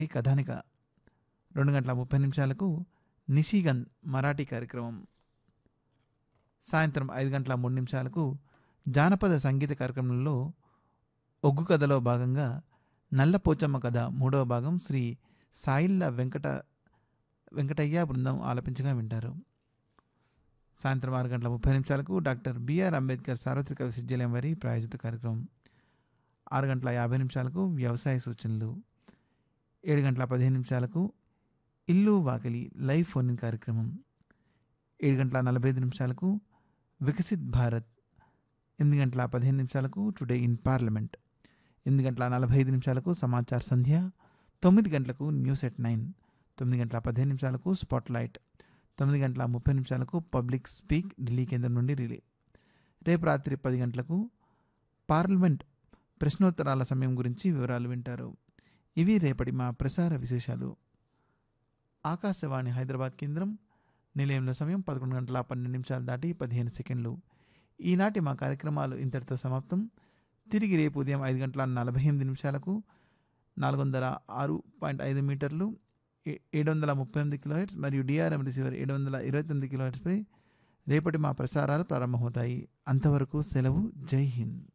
ఈ కథానిక రెండు గంటల ముప్పై నిమిషాలకు నిషిగన్ మరాఠీ కార్యక్రమం సాయంత్రం ఐదు గంటల మూడు నిమిషాలకు జానపద సంగీత కార్యక్రమంలో ఒగ్గు కథలో భాగంగా నల్లపోచమ్మ కథ మూడవ భాగం శ్రీ సాయిల్ల వెంకట వెంకటయ్య బృందం ఆలపించగా వింటారు సాయంత్రం ఆరు గంటల ముప్పై నిమిషాలకు డాక్టర్ బిఆర్ అంబేద్కర్ సార్వత్రిక విశ్వవిద్యాలయం వారి ప్రాయోజిత కార్యక్రమం ఆరు గంటల యాభై నిమిషాలకు వ్యవసాయ సూచనలు ఏడు గంటల పదిహేను నిమిషాలకు ఇల్లు వాకిలి లైవ్ ఫోన్ ఇన్ కార్యక్రమం ఏడు గంటల నలభై ఐదు నిమిషాలకు వికసిత్ భారత్ ఎనిమిది గంటల పదిహేను నిమిషాలకు టుడే ఇన్ పార్లమెంట్ ఎనిమిది గంటల నలభై ఐదు నిమిషాలకు సమాచార్ సంధ్య తొమ్మిది గంటలకు న్యూస్ ఎట్ నైన్ తొమ్మిది గంటల పదిహేను నిమిషాలకు స్పాట్ లైట్ తొమ్మిది గంటల ముప్పై నిమిషాలకు పబ్లిక్ స్పీక్ ఢిల్లీ కేంద్రం నుండి రిలే రేపు రాత్రి పది గంటలకు పార్లమెంట్ ప్రశ్నోత్తరాల సమయం గురించి వివరాలు వింటారు ఇవి రేపటి మా ప్రసార విశేషాలు ఆకాశవాణి హైదరాబాద్ కేంద్రం నిలయంలో సమయం పదకొండు గంటల పన్నెండు నిమిషాలు దాటి పదిహేను సెకండ్లు ఈనాటి మా కార్యక్రమాలు ఇంతటితో సమాప్తం తిరిగి రేపు ఉదయం ఐదు గంటల నలభై ఎనిమిది నిమిషాలకు నాలుగు వందల ఆరు పాయింట్ ఐదు మీటర్లు ఏ- ఏడు వందల ముప్పై ఎనిమిది కిలోహెట్స్ మరియు డిఆర్ఎం రిసీవర్ ఏడు వందల ఇరవై తొమ్మిది కిలోహెట్స్పై రేపటి మా ప్రసారాలు ప్రారంభమవుతాయి అంతవరకు సెలవు జై హింద్